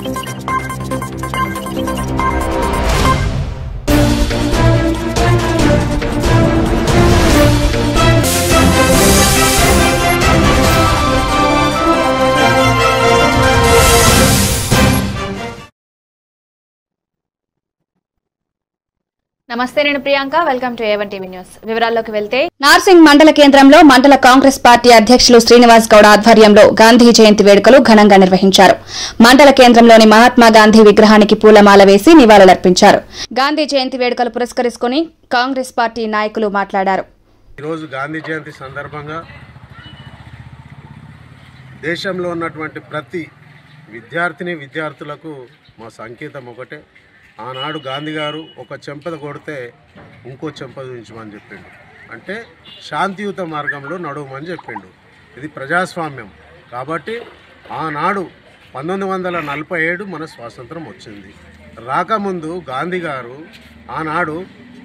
నమస్తే నేను Priyanka welcome to A one TV news వివరాల్లోకి వెళ్తే నార్సింగ్ మండల కేంద్రంలో మండల కాంగ్రెస్ పార్టీ అధ్యక్షులు శ్రీనివాస్ గౌడ ఆధ్వర్యంలో గాంధీ జయంతి వేడుకలు ఘనంగా నిర్వహించారు మండల కేంద్రంలోని మహాత్మా గాంధీ విగ్రహానికి పూలమాల వేసి నివాళులర్పించారు గాంధీ జయంతి వేడుకలు పురస్కరించుకుని కాంగ్రెస్ పార్టీ నాయకులు మాట్లాడారు ఈరోజు గాంధీ జయంతి సందర్భంగా దేశంలో ఉన్నటువంటి ప్రతి విద్యార్థిని విద్యార్థులకు మా సంకేతం ఒకటే ఆనాడు గాంధీ గారు ఒక చెంపద కొడితే ఇంకో చెంపద ఉంచమని చెప్పిండు అంటే శాంతియుత మార్గంలో నడవమని చెప్పిండు ఇది ప్రజాస్వామ్యం కాబట్టి ఆనాడు పంతొమ్మిది వందల నలభై ఏడు మన స్వాతంత్రం వచ్చింది రాకముందు గాంధీ గారు ఆనాడు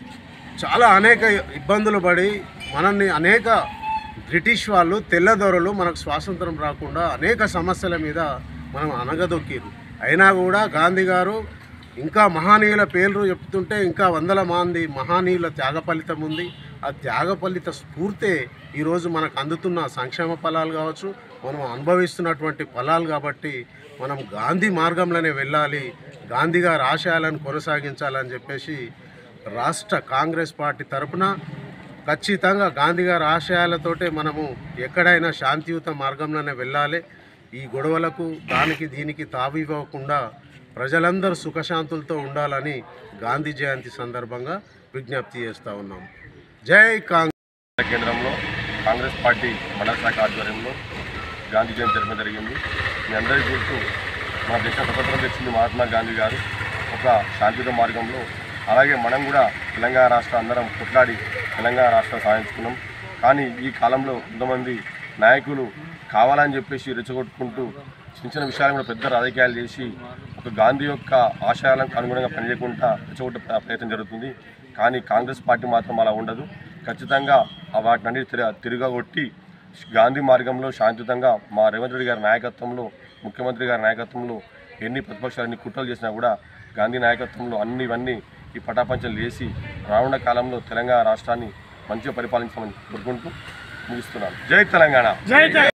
చాలా అనేక ఇబ్బందులు పడి మనల్ని అనేక బ్రిటిష్ వాళ్ళు తెల్లదొరలు మనకు స్వాతంత్రం రాకుండా అనేక సమస్యల మీద మనం అనగదొక్కిరు అయినా కూడా గాంధీ గారు ఇంకా మహానీయుల పేర్లు చెప్తుంటే ఇంకా వందల మంది మహానీయుల త్యాగ ఫలితం ఉంది ఆ త్యాగ ఫలిత స్ఫూర్తే ఈరోజు మనకు అందుతున్న సంక్షేమ ఫలాలు కావచ్చు మనం అనుభవిస్తున్నటువంటి ఫలాలు కాబట్టి మనం గాంధీ మార్గంలోనే వెళ్ళాలి గాంధీ గారి ఆశయాలను కొనసాగించాలని చెప్పేసి రాష్ట్ర కాంగ్రెస్ పార్టీ తరపున ఖచ్చితంగా గాంధీ గారి ఆశయాలతోటే మనము ఎక్కడైనా శాంతియుత మార్గంలోనే వెళ్ళాలి ఈ గొడవలకు దానికి దీనికి తావివ్వకుండా ప్రజలందరూ సుఖశాంతులతో ఉండాలని గాంధీ జయంతి సందర్భంగా విజ్ఞప్తి చేస్తూ ఉన్నాం జై కాంగ్రెస్ కేంద్రంలో కాంగ్రెస్ పార్టీ మండల శాఖ ఆధ్వర్యంలో గాంధీ జయంతి జరపడం జరిగింది మీ అందరికీ గుర్తు మన దేశ స్వతంత్రం తెచ్చింది మహాత్మా గాంధీ గారు ఒక శాంతియుత మార్గంలో అలాగే మనం కూడా తెలంగాణ రాష్ట్ర అందరం కొట్లాడి తెలంగాణ రాష్ట్రం సాధించుకున్నాం కానీ ఈ కాలంలో కొంతమంది నాయకులు కావాలని చెప్పేసి రెచ్చగొట్టుకుంటూ చిన్న చిన్న విషయాలు కూడా పెద్ద రాజకీయాలు చేసి ఒక గాంధీ యొక్క ఆశయాలకు అనుగుణంగా పనిచేయకుండా రెచ్చగొట్టే ప్ర- ప్రయత్నం జరుగుతుంది కానీ కాంగ్రెస్ పార్టీ మాత్రం అలా ఉండదు ఖచ్చితంగా ఆ వాటిని తిరగ తిరగగొట్టి గాంధీ మార్గంలో శాంతియుతంగా మా రేవంత్ రెడ్డి గారి నాయకత్వంలో ముఖ్యమంత్రి గారి నాయకత్వంలో ఎన్ని ప్రతిపక్షాలు ఎన్ని కుట్రలు చేసినా కూడా గాంధీ నాయకత్వంలో అన్ని ఇవన్నీ ఈ పటాపంచలు చేసి రానున్న కాలంలో తెలంగాణ రాష్ట్రాన్ని మంచిగా పరిపాలించమని కోరుకుంటూ ముగిస్తున్నాను జై తెలంగాణ